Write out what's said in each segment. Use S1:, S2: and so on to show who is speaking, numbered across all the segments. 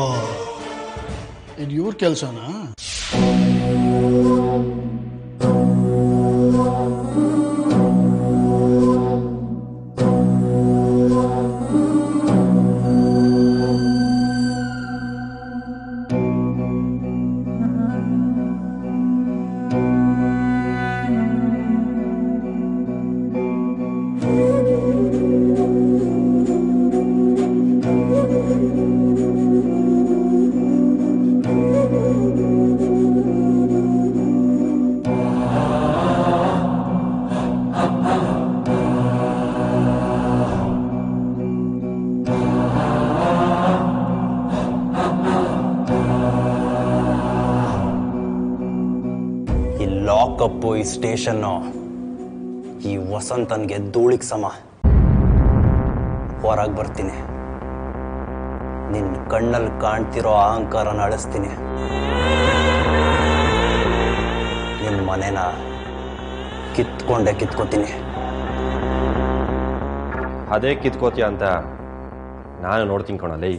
S1: ಓ ಇದು ಇವ್ರ ಕೆಲಸನಾ
S2: ಈ ಲಾಕಪ್ಪು ಈ ಸ್ಟೇಷನ್ನು ಈ ವಸಂತನ್ಗೆ ಧೂಳಿಗೆ ಸಮ ಹೊರಗೆ ಬರ್ತೀನಿ ನಿನ್ನ ಕಣ್ಣಲ್ಲಿ ಕಾಣ್ತಿರೋ ಅಹಂಕಾರನ ಅಳಿಸ್ತೀನಿ ನಿನ್ನ ಮನೆನ ಕಿತ್ಕೊಂಡೆ ಕಿತ್ಕೋತೀನಿ
S3: ಅದೇ ಕಿತ್ಕೋತೀಯ ಅಂತ ನಾನು ನೋಡ್ತೀನಿ ಕಣಲ್ಲಿ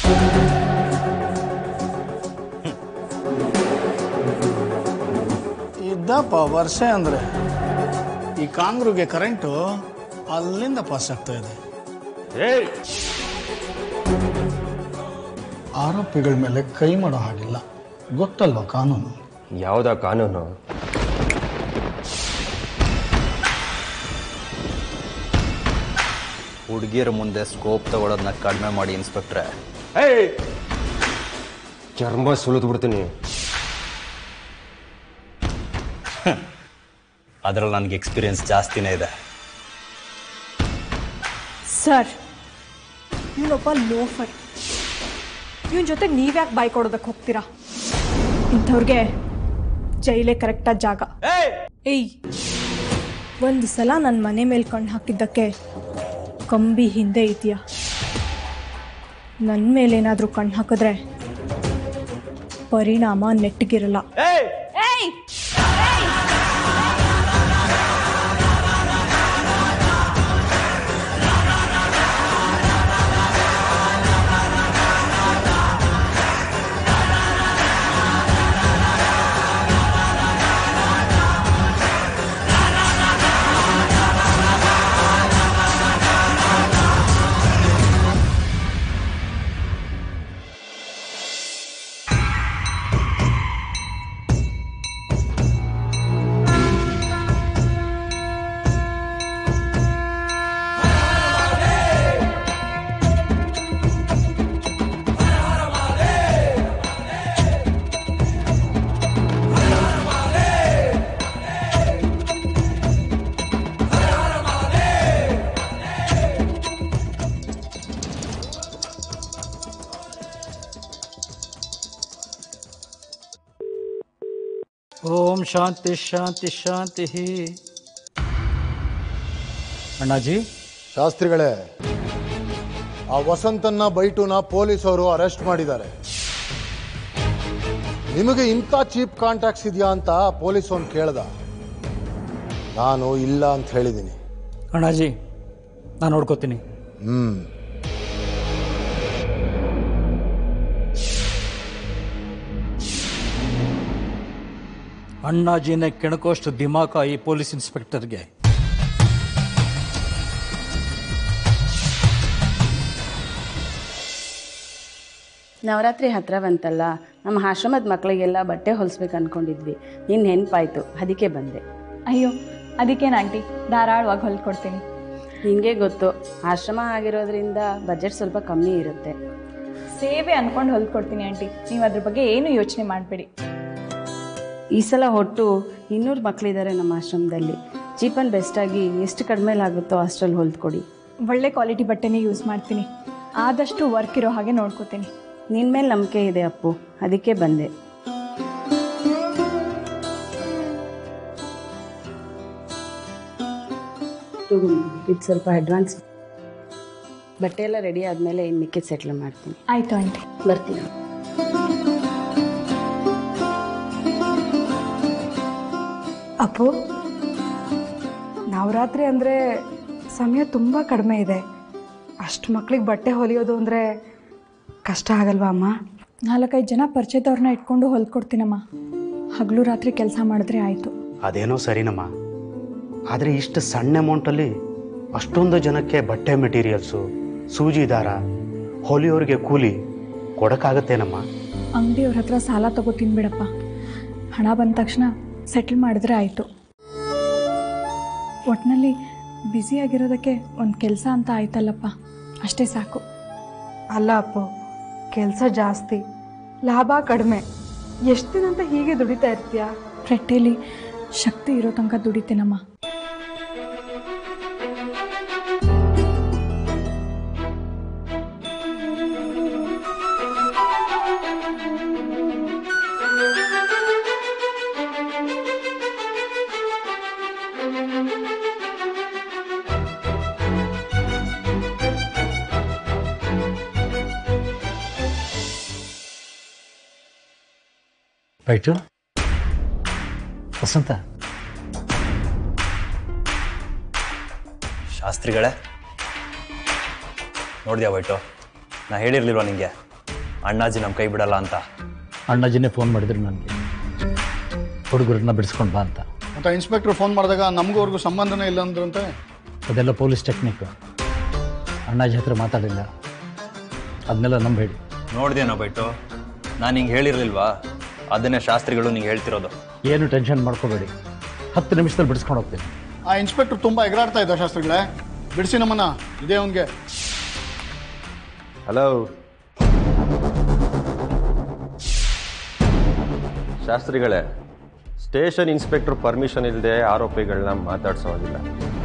S1: ಇದ್ದಪ್ಪ ವರ್ಷ ಅಂದ್ರೆ ಈ ಕಾಂಗ್ರುಗೆ ಕರೆಂಟು ಅಲ್ಲಿಂದ ಪಾಸ್ ಆಗ್ತಾ ಇದೆ
S3: ಏಯ್
S1: ಆರೋಪಿಗಳ ಮೇಲೆ ಕೈ ಮಾಡೋ ಹಾಗಿಲ್ಲ ಗೊತ್ತಲ್ವಾ ಕಾನೂನು
S3: ಯಾವುದ ಕಾನೂನು
S2: ಹುಡುಗಿಯರ ಮುಂದೆ ಸ್ಕೋಪ್ ತಗೊಳೋದನ್ನ ಕಡಿಮೆ ಮಾಡಿ ಇನ್ಸ್ಪೆಕ್ಟ್ರೆ
S3: ಏಯ್ ಚರ್ಮ ಸುಲಿದು ಬಿಡ್ತೀನಿ
S2: ಅದರಲ್ಲಿ ನನಗೆ ಎಕ್ಸ್ಪೀರಿಯನ್ಸ್ ಜಾಸ್ತಿನೇ ಇದೆ
S4: ಸರ್ ಇವನೊಬ್ಬ ಲೋಫರ್ ಇವನ ಜೊತೆಗೆ ನೀವ್ಯಾಕೆ ಬಾಯ್ ಕೊಡೋದಕ್ಕೆ ಹೋಗ್ತೀರಾ ಇಂಥವ್ರಿಗೆ ಜೈಲೇ ಕರೆಕ್ಟಾದ ಜಾಗ ಏಯ್ ಒಂದು ಸಲ ನನ್ನ ಮನೆ ಮೇಲೆ ಕಣ್ಣು ಹಾಕಿದ್ದಕ್ಕೆ ಕಂಬಿ ಹಿಂದೆ ಇದೆಯಾ ನನ್ನ ಮೇಲೇನಾದರೂ ಕಣ್ಣು ಹಾಕಿದ್ರೆ ಪರಿಣಾಮ ನೆಟ್ಟಗಿರಲ್ಲ ಏಯ್
S1: ಓಂ ಶಾಂತಿ ಶಾಂತಿ ಶಾಂತಿ ಅಣ್ಣಾಜಿ
S5: ಶಾಸ್ತ್ರಿಗಳೇ ಆ ವಸಂತನ್ನ ಬೈಟುನ ಪೊಲೀಸವರು ಅರೆಸ್ಟ್ ಮಾಡಿದ್ದಾರೆ ನಿಮಗೆ ಇಂಥ ಚೀಪ್ ಕಾಂಟ್ಯಾಕ್ಟ್ಸ್ ಇದೆಯಾ ಅಂತ ಪೊಲೀಸ್ ಅವ್ನು ಕೇಳ್ದ ನಾನು ಇಲ್ಲ ಅಂತ ಹೇಳಿದ್ದೀನಿ
S6: ಅಣ್ಣಾಜಿ ನಾನು ನೋಡ್ಕೋತೀನಿ
S5: ಹ್ಮ್
S6: ಅಣ್ಣಾಜಿನೇ ಕೆಣಕೋಷ್ಟು ದಿಮಾಕ ಈ ಪೊಲೀಸ್ ಇನ್ಸ್ಪೆಕ್ಟರ್ಗೆ
S7: ನವರಾತ್ರಿ ಹತ್ರ ಬಂತಲ್ಲ ನಮ್ಮ ಆಶ್ರಮದ ಮಕ್ಕಳಿಗೆಲ್ಲ ಬಟ್ಟೆ ಹೊಲಿಸ್ಬೇಕು ಅನ್ಕೊಂಡಿದ್ವಿ ನಿನ್ನ ನೆನಪಾಯ್ತು ಅದಕ್ಕೆ ಬಂದೆ
S4: ಅಯ್ಯೋ ಅದಕ್ಕೇನು ಆಂಟಿ ಧಾರಾಳವಾಗಿ ಹೊಲ್ಕೊಡ್ತೀನಿ
S7: ನಿನಗೆ ಗೊತ್ತು ಆಶ್ರಮ ಆಗಿರೋದ್ರಿಂದ ಬಜೆಟ್ ಸ್ವಲ್ಪ ಕಮ್ಮಿ ಇರುತ್ತೆ
S4: ಸೇವೆ ಅನ್ಕೊಂಡು ಹೊಲ್ಕೊಡ್ತೀನಿ ಆಂಟಿ ನೀವು ಅದ್ರ ಬಗ್ಗೆ ಏನು ಯೋಚನೆ ಮಾಡಬೇಡಿ
S7: ಈ ಸಲ ಒಟ್ಟು ಇನ್ನೂರು ಮಕ್ಕಳಿದ್ದಾರೆ ನಮ್ಮ ಆಶ್ರಮದಲ್ಲಿ ಚೀಪ್ ಆ್ಯಂಡ್ ಬೆಸ್ಟಾಗಿ ಎಷ್ಟು ಕಡಿಮೆಲಾಗುತ್ತೋ ಅಷ್ಟರಲ್ಲಿ ಹೊಲ್ದ್ಕೊಡಿ
S4: ಒಳ್ಳೆ ಕ್ವಾಲಿಟಿ ಬಟ್ಟೆನೇ ಯೂಸ್ ಮಾಡ್ತೀನಿ ಆದಷ್ಟು ವರ್ಕ್ ಇರೋ ಹಾಗೆ ನೋಡ್ಕೋತೀನಿ
S7: ನಿನ್ನ ಮೇಲೆ ನಂಬಿಕೆ ಇದೆ ಅಪ್ಪು ಅದಕ್ಕೆ ಬಂದೆ ಇದು ಸ್ವಲ್ಪ ಅಡ್ವಾನ್ಸ್ ಬಟ್ಟೆ ಎಲ್ಲ ರೆಡಿ ಆದಮೇಲೆ ಇನ್ನು ಮಿಕ್ಕಿದ ಸೆಟ್ಲ್ ಮಾಡ್ತೀನಿ
S4: ಆಯಿತು ಆಂಟಿ
S7: ಬರ್ತೀನಿ
S8: ಅಪ್ಪು ನವರಾತ್ರಿ ಅಂದರೆ ಸಮಯ ತುಂಬ ಕಡಿಮೆ ಇದೆ ಅಷ್ಟು ಮಕ್ಳಿಗೆ ಬಟ್ಟೆ ಹೊಲಿಯೋದು ಅಂದರೆ ಕಷ್ಟ ಆಗಲ್ವಾ ಅಮ್ಮ
S4: ನಾಲ್ಕೈದು ಜನ ಪರಿಚಯದವ್ರನ್ನ ಇಟ್ಕೊಂಡು ಹೊಲ್ಕೊಡ್ತೀನಮ್ಮ ಹಗಲು ರಾತ್ರಿ ಕೆಲಸ ಮಾಡಿದ್ರೆ ಆಯಿತು
S9: ಅದೇನೋ ಸರಿನಮ್ಮ ಆದರೆ ಇಷ್ಟು ಸಣ್ಣ ಅಮೌಂಟಲ್ಲಿ ಅಷ್ಟೊಂದು ಜನಕ್ಕೆ ಬಟ್ಟೆ ಮೆಟೀರಿಯಲ್ಸು ಸೂಜಿ ದಾರ ಹೊಲಿಯೋರಿಗೆ ಕೂಲಿ ಕೊಡೋಕ್ಕಾಗತ್ತೇನಮ್ಮ
S4: ಅಂಗಡಿಯವ್ರ ಹತ್ರ ಸಾಲ ತಗೋತೀನಿ ಬಿಡಪ್ಪ ಹಣ ಬಂದ ತಕ್ಷಣ ಸೆಟ್ಲ್ ಮಾಡಿದ್ರೆ ಆಯಿತು ಒಟ್ಟಿನಲ್ಲಿ ಬ್ಯುಸಿಯಾಗಿರೋದಕ್ಕೆ ಒಂದು ಕೆಲಸ ಅಂತ ಆಯ್ತಲ್ಲಪ್ಪ ಅಷ್ಟೇ ಸಾಕು
S8: ಅಲ್ಲ ಅಪ್ಪು ಕೆಲಸ ಜಾಸ್ತಿ ಲಾಭ ಕಡಿಮೆ ಎಷ್ಟು ದಿನ ಅಂತ ಹೀಗೆ ದುಡಿತಾ ಇರ್ತೀಯಾ
S4: ರೊಟ್ಟೆಲಿ ಶಕ್ತಿ ಇರೋ ತನಕ ದುಡಿತೀನಮ್ಮ
S6: ರೈಟು ವಸಂತ
S2: ಶಾಸ್ತ್ರಿಗಳೇ ನೋಡಿದ್ಯಾ ವೈಟು ನಾ ಹೇಳಿರ್ಲಿಲ್ವಾ ನಿಂಗೆ ಅಣ್ಣಾಜಿ ನಮ್ಮ ಕೈ ಬಿಡಲ್ಲ ಅಂತ
S6: ಅಣ್ಣಾಜಿನೇ ಫೋನ್ ಮಾಡಿದ್ರು ನನಗೆ ಹುಡುಗರನ್ನ ಬಿಡಿಸ್ಕೊಂಡು ಬಾ ಅಂತ
S1: ಮತ್ತು ಇನ್ಸ್ಪೆಕ್ಟರ್ ಫೋನ್ ಮಾಡಿದಾಗ ನಮಗೂ ಅವ್ರಿಗೂ ಸಂಬಂಧನೇ ಇಲ್ಲ ಅಂದ್ರಂತೆ
S6: ಅದೆಲ್ಲ ಪೊಲೀಸ್ ಟೆಕ್ನಿಕ್ ಅಣ್ಣಾಜಿ ಹತ್ರ ಮಾತಾಡಿಲ್ಲ ಅದನ್ನೆಲ್ಲ ನಂಬೇಡಿ
S2: ನೋಡಿದ್ಯೇನೋ ಬೈಟು ನಾನು ಹಿಂಗೆ ಹೇಳಿರ್ಲಿಲ್ವಾ ಅದನ್ನೇ ಶಾಸ್ತ್ರಿಗಳು ನಿಂಗೆ ಹೇಳ್ತಿರೋದು
S6: ಏನು ಟೆನ್ಷನ್ ಮಾಡ್ಕೋಬೇಡಿ ಹತ್ತು ನಿಮಿಷದಲ್ಲಿ ಬಿಡಿಸ್ಕೊಂಡು ಹೋಗ್ತೀನಿ
S1: ಆ ಇನ್ಸ್ಪೆಕ್ಟರ್ ತುಂಬ ಎಗರಾಡ್ತಾ ಇದ್ದ ಶಾಸ್ತ್ರಿಗಳೇ ಬಿಡಿಸಿ ನಮ್ಮನ್ನ ಇದೇ ಅವನಿಗೆ
S3: ಹಲೋ ಶಾಸ್ತ್ರಿಗಳೇ ಸ್ಟೇಷನ್ ಇನ್ಸ್ಪೆಕ್ಟರ್ ಪರ್ಮಿಷನ್ ಇಲ್ಲದೆ ಆರೋಪಿಗಳನ್ನ ಮಾತಾಡ್ಸೋದಿಲ್ಲ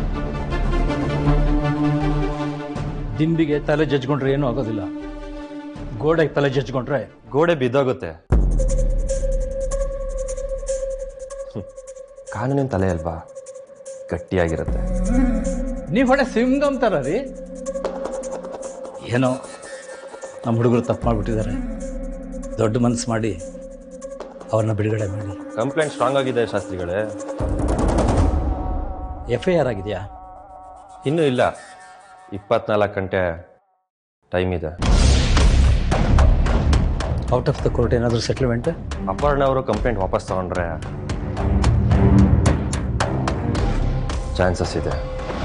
S6: ದಿಂಬಿಗೆ ತಲೆ ಜಜ್ಕೊಂಡ್ರೆ ಏನೂ ಆಗೋದಿಲ್ಲ ಗೋಡೆಗೆ ತಲೆ ಜಜ್ಕೊಂಡ್ರೆ
S3: ಗೋಡೆ ಬಿದ್ದೋಗುತ್ತೆ ಹ್ಮ್. ಕಾನೂನಿನ ತಲೆ ಅಲ್ವಾ ಗಟ್ಟಿಯಾಗಿರುತ್ತೆ
S6: ನೀವು ಹೊಡೆ ಸಿಂಗಮ್ ಥರ ರೀ ಏನೋ ನಮ್ಮ ಹುಡುಗರು ತಪ್ಪು ಮಾಡಿಬಿಟ್ಟಿದ್ದಾರೆ ದೊಡ್ಡ ಮನಸ್ಸು ಮಾಡಿ ಅವ್ರನ್ನ ಬಿಡುಗಡೆ ಮಾಡಿ
S3: ಕಂಪ್ಲೇಂಟ್ ಸ್ಟ್ರಾಂಗ್ ಆಗಿದೆ ಶಾಸ್ತ್ರಿಗಳೇ
S6: ಎಫ್ ಐ ಆರ್ ಆಗಿದೆಯಾ
S3: ಇನ್ನೂ ಇಲ್ಲ ಇಪ್ಪತ್ನಾಲ್ಕು ಗಂಟೆ ಟೈಮ್ ಇದೆ
S6: ಔಟ್ ಆಫ್ ದ ಕೋರ್ಟ್ ಏನಾದರೂ ಸೆಟ್ಲ್ಮೆಂಟ್
S3: ಅಪರ್ಣ ಅವರು ಕಂಪ್ಲೇಂಟ್ ವಾಪಸ್ ತಗೊಂಡ್ರೆ ಚಾನ್ಸಸ್ ಇದೆ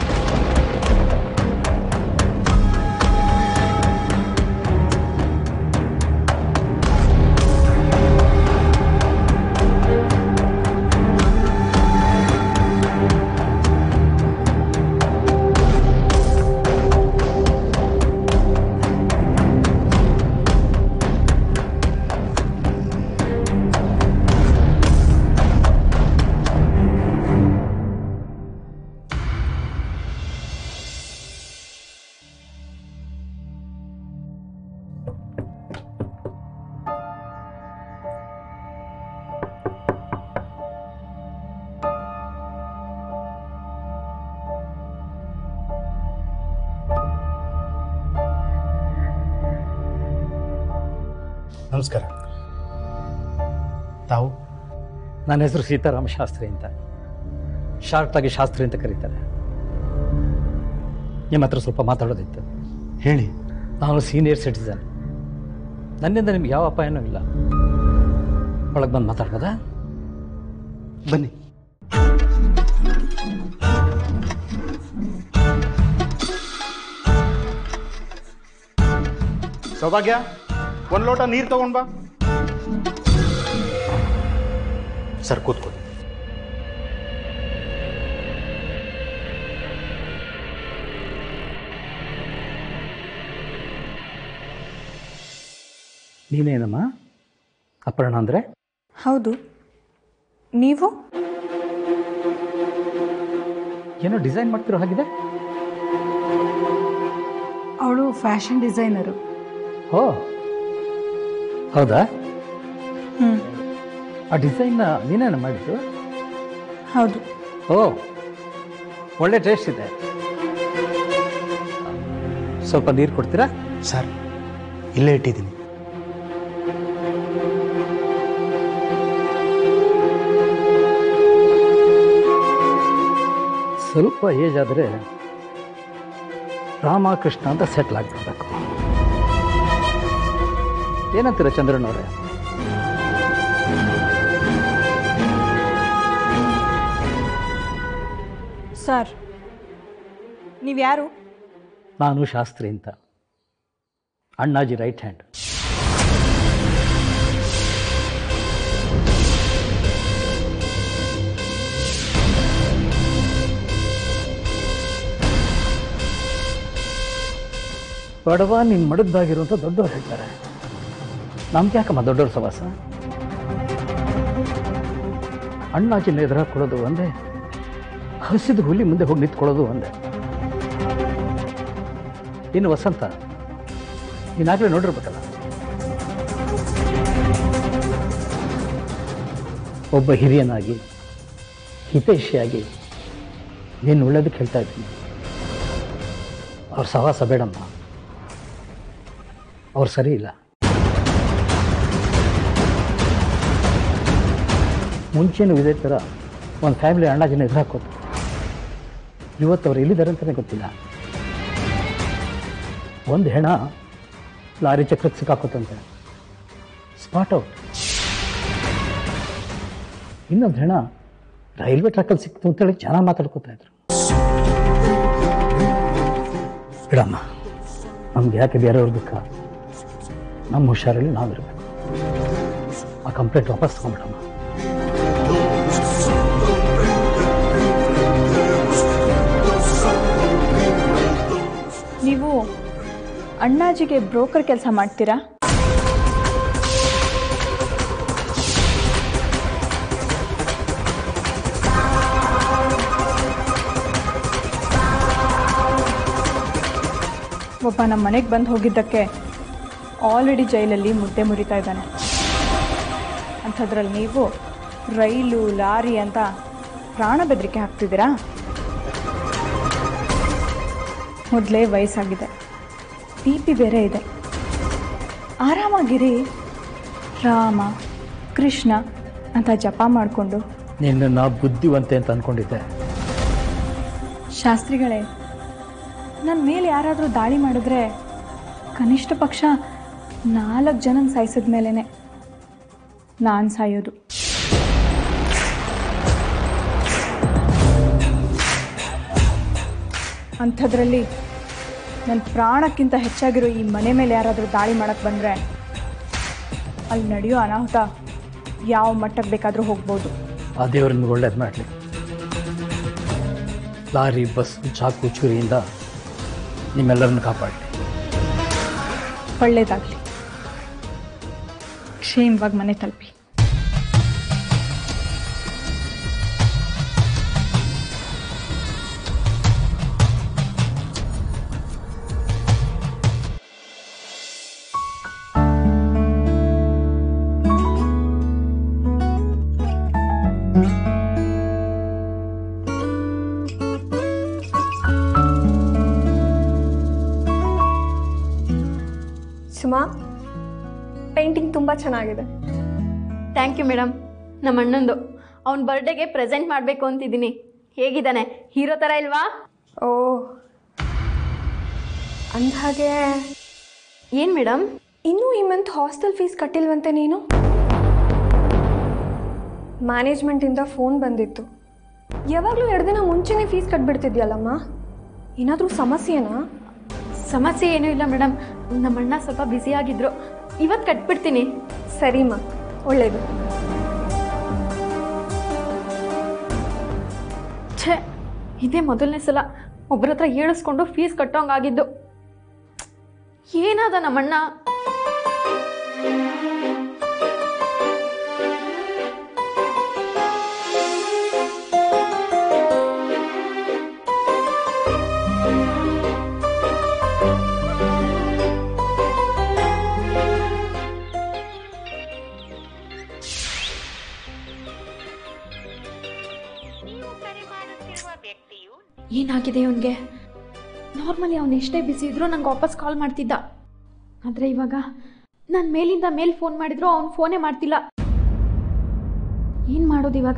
S9: ನಮಸ್ಕಾರ ತಾವು
S6: ನನ್ನ ಹೆಸರು ಸೀತಾರಾಮ ಶಾಸ್ತ್ರಿ ಅಂತ ಶಾರ್ಟಾಗಿ ಶಾಸ್ತ್ರಿ ಅಂತ ಕರೀತಾರೆ ನಿಮ್ಮ ಹತ್ರ ಸ್ವಲ್ಪ ಮಾತಾಡೋದಿತ್ತು
S9: ಹೇಳಿ
S6: ನಾನು ಸೀನಿಯರ್ ಸಿಟಿಸನ್ ನನ್ನಿಂದ ನಿಮ್ಗೆ ಯಾವ ಅಪಾಯನೂ ಇಲ್ಲ ಒಳಗೆ ಬಂದು ಮಾತಾಡ್ಬೋದಾ
S9: ಬನ್ನಿ ಸೌಭಾಗ್ಯ ಒಂದು ಲೋಟ ನೀರು ತಗೊಂಡ್ ಬಾ ಸರ್ ಕೂತ್ಕೊಳ್ಳಿ
S6: ನೀನೇನಮ್ಮ ಅಪರ್ಣ ಅಂದರೆ
S4: ಹೌದು ನೀವು
S6: ಏನೋ ಡಿಸೈನ್ ಮಾಡ್ತಿರೋ ಹಾಗಿದೆ
S8: ಅವಳು ಫ್ಯಾಷನ್ ಡಿಸೈನರು
S6: ಓ ಹೌದಾ
S4: ಹ್ಞೂ
S6: ಆ ಡಿಸೈನ್ನ ನೀನೇನ ಮಾಡಿದ್ದು
S4: ಹೌದು
S6: ಓ ಒಳ್ಳೆ ಟೇಸ್ಟ್ ಇದೆ ಸ್ವಲ್ಪ ನೀರು ಕೊಡ್ತೀರಾ
S9: ಸರ್ ಇಲ್ಲೇ ಇಟ್ಟಿದ್ದೀನಿ
S6: ಸ್ವಲ್ಪ ಏಜ್ ಆದರೆ ರಾಮಕೃಷ್ಣ ಅಂತ ಸೆಟ್ಲ್ ಆಗಿಬಿಡ್ಬೇಕು ಏನಂತೀರ ಚಂದ್ರನ್ ಅವರೇ
S4: ಸರ್ ನೀವು ಯಾರು
S6: ನಾನು ಶಾಸ್ತ್ರಿ ಅಂತ ಅಣ್ಣಾಜಿ ರೈಟ್ ಹ್ಯಾಂಡ್ ಬಡವ ನೀನು ಮಡಗ್ದಾಗಿರುವಂಥ ದೊಡ್ಡವ್ರು ಹೇಳ್ತಾರೆ ನಮ್ಗೆ ಯಾಕಮ್ಮ ದೊಡ್ಡವ್ರ ಸವಾಸ ಅಣ್ಣಾಜಿನ ಎದುರಾಗಿ ಕೊಡೋದು ಒಂದೇ ಹಸಿದ ಹುಲಿ ಮುಂದೆ ಹೋಗಿ ನಿಂತ್ಕೊಳ್ಳೋದು ಒಂದೇ ಇನ್ನು ವಸಂತ ನೀನಾಗಲೇ ನೋಡಿರ್ಬೇಕಲ್ಲ ಒಬ್ಬ ಹಿರಿಯನಾಗಿ ಹಿತೈಷಿಯಾಗಿ ನೀನು ಒಳ್ಳೇದಕ್ಕೆ ಹೇಳ್ತಾ ಇದ್ದೀನಿ ಅವ್ರ ಸವಾಸ ಬೇಡಮ್ಮ ಅವ್ರು ಸರಿ ಇಲ್ಲ ಮುಂಚೆನೂ ಇದೇ ಥರ ಒಂದು ಫ್ಯಾಮಿಲಿ ಅಣ್ಣಾಜಿನ ಎದುರು ಹಾಕೋದು ಇವತ್ತು ಅವ್ರು ಎಲ್ಲಿದ್ದಾರೆ ಅಂತಲೇ ಗೊತ್ತಿಲ್ಲ ಒಂದು ಹೆಣ ಲಾರಿ ಚಕ್ರಕ್ಕೆ ಸಿಕ್ಕಾಕೋತಂತೆ ಸ್ಪಾಟ್ ಔಟ್ ಇನ್ನೊಂದು ಹೆಣ ರೈಲ್ವೆ ಟ್ರ್ಯಾಕಲ್ಲಿ ಸಿಕ್ತು ಅಂತೇಳಿ ಜನ ಮಾತಾಡ್ಕೋತಾ ಇದ್ರು ಬಿಡಮ್ಮ ನಮ್ಗೆ ಯಾಕೆ ಬೇರೆಯವ್ರ ದುಃಖ ನಮ್ಮ ಹುಷಾರಲ್ಲಿ ನಾವಿರಬೇಕು ಆ ಕಂಪ್ಲೇಂಟ್ ವಾಪಸ್ ತಗೊಂಡ್ಬಿಡಮ್ಮ
S4: ನೀವು ಅಣ್ಣಾಜಿಗೆ ಬ್ರೋಕರ್ ಕೆಲಸ ಮಾಡ್ತೀರಾ ಒಬ್ಬ ನಮ್ಮ ಮನೆಗೆ ಬಂದು ಹೋಗಿದ್ದಕ್ಕೆ ಆಲ್ರೆಡಿ ಜೈಲಲ್ಲಿ ಮುದ್ದೆ ಮುರಿತಾ ಇದ್ದಾನೆ ಅಂಥದ್ರಲ್ಲಿ ನೀವು ರೈಲು ಲಾರಿ ಅಂತ ಪ್ರಾಣ ಬೆದರಿಕೆ ಹಾಕ್ತಿದ್ದೀರಾ ಮೊದಲೇ ವಯಸ್ಸಾಗಿದೆ ಬಿ ಪಿ ಬೇರೆ ಇದೆ ಆರಾಮಾಗಿರಿ ರಾಮ ಕೃಷ್ಣ ಅಂತ ಜಪ ಮಾಡಿಕೊಂಡು
S6: ನಿನ್ನನ್ನು ಬುದ್ಧಿವಂತೆ ಅಂತ ಅಂದ್ಕೊಂಡಿದ್ದೆ
S4: ಶಾಸ್ತ್ರಿಗಳೇ ನನ್ನ ಮೇಲೆ ಯಾರಾದರೂ ದಾಳಿ ಮಾಡಿದ್ರೆ ಕನಿಷ್ಠ ಪಕ್ಷ ನಾಲ್ಕು ಜನನ ಸಾಯಿಸಿದ ಮೇಲೇ ನಾನು ಸಾಯೋದು ಅಂಥದ್ರಲ್ಲಿ ನನ್ನ ಪ್ರಾಣಕ್ಕಿಂತ ಹೆಚ್ಚಾಗಿರೋ ಈ ಮನೆ ಮೇಲೆ ಯಾರಾದರೂ ದಾಳಿ ಮಾಡಕ್ಕೆ ಬಂದರೆ ಅಲ್ಲಿ ನಡೆಯೋ ಅನಾಹುತ ಯಾವ ಮಟ್ಟಕ್ಕೆ ಬೇಕಾದರೂ ಹೋಗ್ಬೋದು
S6: ಆ ದೇವರು ನಿಮ್ಗೆ ಒಳ್ಳೇದು ಮಾಡಲಿ ಲಾರಿ ಬಸ್ ಚಾಕು ಚೂರಿಯಿಂದ ನಿಮ್ಮೆಲ್ಲರನ್ನು ಕಾಪಾಡಲಿ
S4: ಒಳ್ಳೇದಾಗಲಿ ಕ್ಷೇಮವಾಗಿ ಮನೆ ತಲುಪಿ
S10: ಸುಮಾ ಪೇಂಟಿಂಗ್ ತುಂಬ ಚೆನ್ನಾಗಿದೆ
S11: ಥ್ಯಾಂಕ್ ಯು ಮೇಡಮ್ ನಮ್ಮ ಅಣ್ಣಂದು ಅವ್ನ ಬರ್ಡೇಗೆ ಪ್ರೆಸೆಂಟ್ ಮಾಡಬೇಕು ಅಂತಿದ್ದೀನಿ ಹೇಗಿದ್ದಾನೆ ಹೀರೋ ಥರ ಇಲ್ವಾ
S10: ಓ ಅಂದಹಾಗೆ
S11: ಏನು ಮೇಡಮ್
S10: ಇನ್ನೂ ಈ ಮಂತ್ ಹಾಸ್ಟೆಲ್ ಫೀಸ್ ಕಟ್ಟಿಲ್ವಂತೆ ನೀನು ಮ್ಯಾನೇಜ್ಮೆಂಟಿಂದ ಫೋನ್ ಬಂದಿತ್ತು ಯಾವಾಗಲೂ ಎರಡು ದಿನ ಮುಂಚೆನೇ ಫೀಸ್ ಕಟ್ಬಿಡ್ತಿದ್ಯಲ್ಲಮ್ಮ ಏನಾದರೂ ಸಮಸ್ಯೆನಾ
S11: ಸಮಸ್ಯೆ ಏನೂ ಇಲ್ಲ ಮೇಡಮ್ ನಮ್ಮ ಅಣ್ಣ ಸ್ವಲ್ಪ ಬ್ಯುಸಿ ಆಗಿದ್ರು ಇವತ್ತು ಕಟ್ಬಿಡ್ತೀನಿ
S10: ಸರಿಮ್ಮ ಒಳ್ಳೇದು
S11: ಛೇ ಇದೇ ಮೊದಲನೇ ಸಲ ಒಬ್ಬರ ಹತ್ರ ಹೇಳಿಸ್ಕೊಂಡು ಫೀಸ್ ಕಟ್ಟೋಂಗಾಗಿದ್ದು ಏನಾದ ನಮ್ಮಣ್ಣ ಏನಾಗಿದೆ ಅವನಿಗೆ ನಾರ್ಮಲಿ ಅವನು ಎಷ್ಟೇ ಬ್ಯುಸಿ ಇದ್ರೂ ನಂಗೆ ವಾಪಸ್ ಕಾಲ್ ಮಾಡ್ತಿದ್ದ ಆದರೆ ಇವಾಗ ನಾನು ಮೇಲಿಂದ ಮೇಲ್ ಫೋನ್ ಮಾಡಿದ್ರು ಅವ್ನು ಫೋನೇ ಮಾಡ್ತಿಲ್ಲ ಏನು ಮಾಡೋದು ಇವಾಗ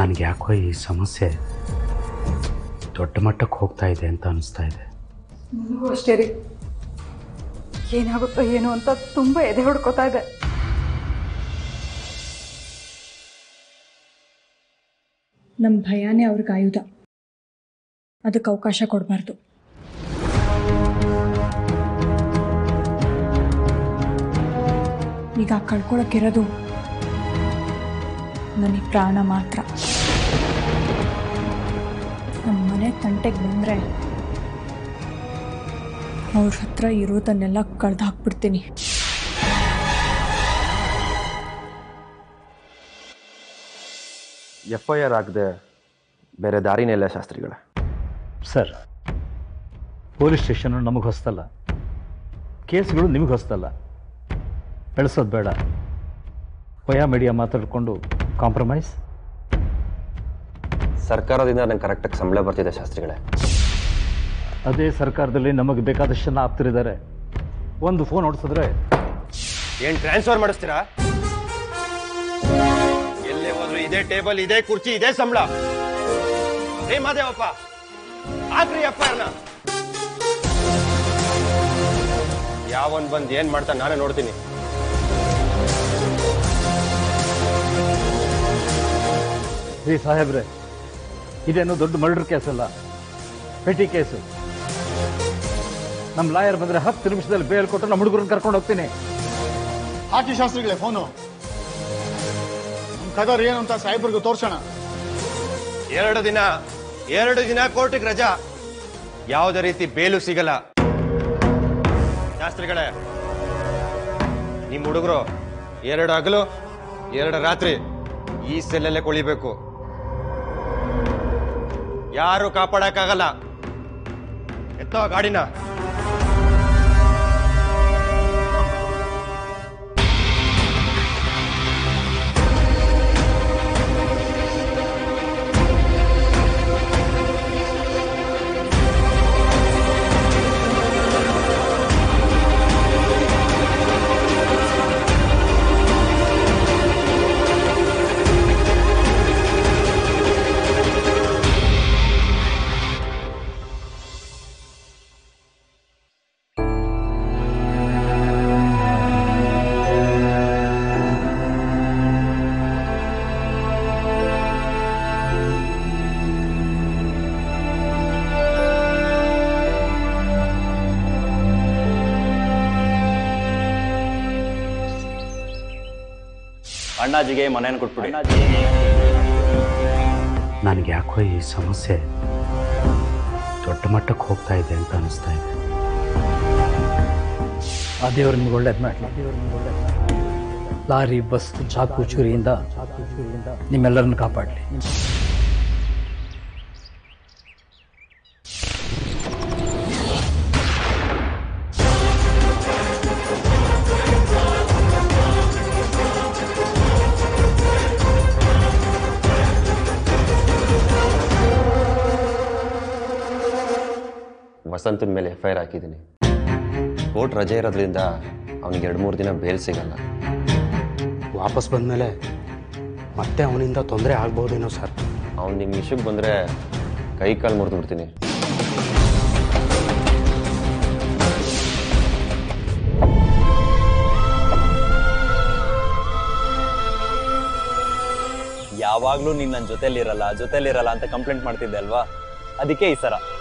S9: ನನಗೆ ಯಾಕೋ ಈ ಸಮಸ್ಯೆ ದೊಡ್ಡ ಮಟ್ಟಕ್ಕೆ ಹೋಗ್ತಾ ಇದೆ ಅಂತ ಅನಿಸ್ತಾ ಇದೆ
S8: ನನಗೂ ಅಷ್ಟೇ ರೀ ಏನಾಗುತ್ತೋ ಏನೋ ಅಂತ ತುಂಬ ಎದೆ ಹೊಡ್ಕೋತಾ ಇದೆ
S4: ನಮ್ಮ ಭಯನೇ ಅವ್ರಿಗೆ ಆಯುಧ ಅದಕ್ಕೆ ಅವಕಾಶ ಕೊಡಬಾರ್ದು ಈಗ ಕಳ್ಕೊಳಕ್ಕಿರೋದು ನನಗೆ ಪ್ರಾಣ ಮಾತ್ರ ನಮ್ಮ ಮನೆ ತಂಟೆಗೆ ಬಂದರೆ ಅವ್ರ ಹತ್ರ ಇರೋದನ್ನೆಲ್ಲ ಕಳ್ದು ಹಾಕ್ಬಿಡ್ತೀನಿ
S3: ಎಫ್ ಐ ಆರ್ ಆಗದೆ ಬೇರೆ ದಾರಿನೇ ಇಲ್ಲ ಶಾಸ್ತ್ರಿಗಳೇ
S6: ಸರ್ ಪೊಲೀಸ್ ಸ್ಟೇಷನ್ನು ನಮಗೆ ಹೊಸ್ತಲ್ಲ ಕೇಸ್ಗಳು ನಿಮಗೆ ಹೊಸ್ತಲ್ಲ ಬೆಳೆಸೋದು ಬೇಡ ವಯಾ ಮೀಡಿಯಾ ಮಾತಾಡಿಕೊಂಡು ಕಾಂಪ್ರಮೈಸ್
S3: ಸರ್ಕಾರದಿಂದ ನಂಗೆ ಕರೆಕ್ಟಾಗಿ ಸಂಬಳ ಬರ್ತಿದೆ ಶಾಸ್ತ್ರಿಗಳೇ
S6: ಅದೇ ಸರ್ಕಾರದಲ್ಲಿ ನಮಗೆ ಬೇಕಾದಷ್ಟು ಜನ ಆಪ್ತರಿದ್ದಾರೆ ಒಂದು ಫೋನ್ ಹೊಡ್ಸಿದ್ರೆ
S3: ಏನು ಟ್ರಾನ್ಸ್ಫರ್ ಮಾಡಿಸ್ತೀರಾ ಎಲ್ಲೇ ಹೋದ್ರು ಇದೇ ಟೇಬಲ್ ಇದೇ ಕುರ್ಚಿ ಇದೇ ಸಂಬಳ ರೇ ಮಾದೇವಪ್ಪ ಆಕ್ರಿ ಎಫ್ ಐ ಆರ್ನ ಯಾವನ್ ಬಂದ್ ಏನ್ ಮಾಡ್ತಾ ನಾನೇ ನೋಡ್ತೀನಿ
S6: ರೀ ಸಾಹೇಬ್ರೆ ಇದೇನು ದೊಡ್ಡ ಮರ್ಡರ್ ಕೇಸ್ ಅಲ್ಲ ಪೆಟಿ ಕೇಸು ನಮ್ಮ ಲಾಯರ್ ಬಂದರೆ ಹತ್ತು ನಿಮಿಷದಲ್ಲಿ ಬೇಲ್ ಕೊಟ್ಟು ನಮ್ಮ ಹುಡುಗರನ್ನ ಕರ್ಕೊಂಡು ಹೋಗ್ತೀನಿ
S1: ಹಾಕಿ ಶಾಸ್ತ್ರಿಗಳೇ ಫೋನು ನಮ್ಮ ಕದರ್ ಏನು ಅಂತ ಸಾಹೇಬ್ರಿಗೂ ತೋರ್ಸೋಣ
S3: ಎರಡು ದಿನ ಎರಡು ದಿನ ಕೋರ್ಟಿಗೆ ರಜಾ ಯಾವುದೇ ರೀತಿ ಬೇಲು ಸಿಗಲ್ಲ ಶಾಸ್ತ್ರಿಗಳೇ ನಿಮ್ಮ ಹುಡುಗರು ಎರಡು ಹಗಲು ಎರಡು ರಾತ್ರಿ ಈ ಸೆಲ್ಲಲ್ಲೇ ಕೊಳಿಬೇಕು ಯಾರು ಕಾಪಾಡಕ್ಕಾಗಲ್ಲ ಎತ್ತೋ ಗಾಡಿನ
S2: ಅಣ್ಣಾಜಿಗೆ ಮನೇನ ಕೊಟ್ಬಿಡಿ
S9: ನನಗೆ ಯಾಕೋ ಈ ಸಮಸ್ಯೆ ದೊಡ್ಡ ಮಟ್ಟಕ್ಕೆ ಹೋಗ್ತಾ ಇದೆ ಅಂತ ಅನಿಸ್ತಾ ಇದೆ
S6: ಆ ದೇವರು ನಿಮ್ಗೆ ಒಳ್ಳೇದು ಮಾಡಲಿ ಲಾರಿ ಬಸ್ ಚಾಕು ಚೂರಿಯಿಂದ ನಿಮ್ಮೆಲ್ಲರನ್ನು ಕಾಪಾಡಲಿ
S3: ವಸಂತನ ಮೇಲೆ ಎಫ್ ಐ ಆರ್ ಹಾಕಿದ್ದೀನಿ ಕೋರ್ಟ್ ರಜೆ ಇರೋದ್ರಿಂದ ಅವನಿಗೆ ಎರಡು ಮೂರು ದಿನ ಬೇಲ್ ಸಿಗಲ್ಲ
S9: ವಾಪಸ್ ಬಂದಮೇಲೆ ಮತ್ತೆ ಅವನಿಂದ ತೊಂದರೆ ಆಗ್ಬೋದೇನೋ ಸರ್
S3: ಅವ್ನು ನಿಮ್ಮ ವಿಷಯಕ್ಕೆ ಬಂದರೆ ಕೈ ಕಾಲು ಮುರಿದು ಬಿಡ್ತೀನಿ
S2: ಯಾವಾಗ್ಲೂ ನೀನ್ ನನ್ನ ಜೊತೆಲಿರಲ್ಲ ಜೊತೆಲಿರಲ್ಲ ಅಂತ ಕಂಪ್ಲೇಂಟ್ ಮಾಡ್ತಿದ್ದೆ ಅಲ್ವಾ ಅದಕ್ಕೆ ಈ ಸರ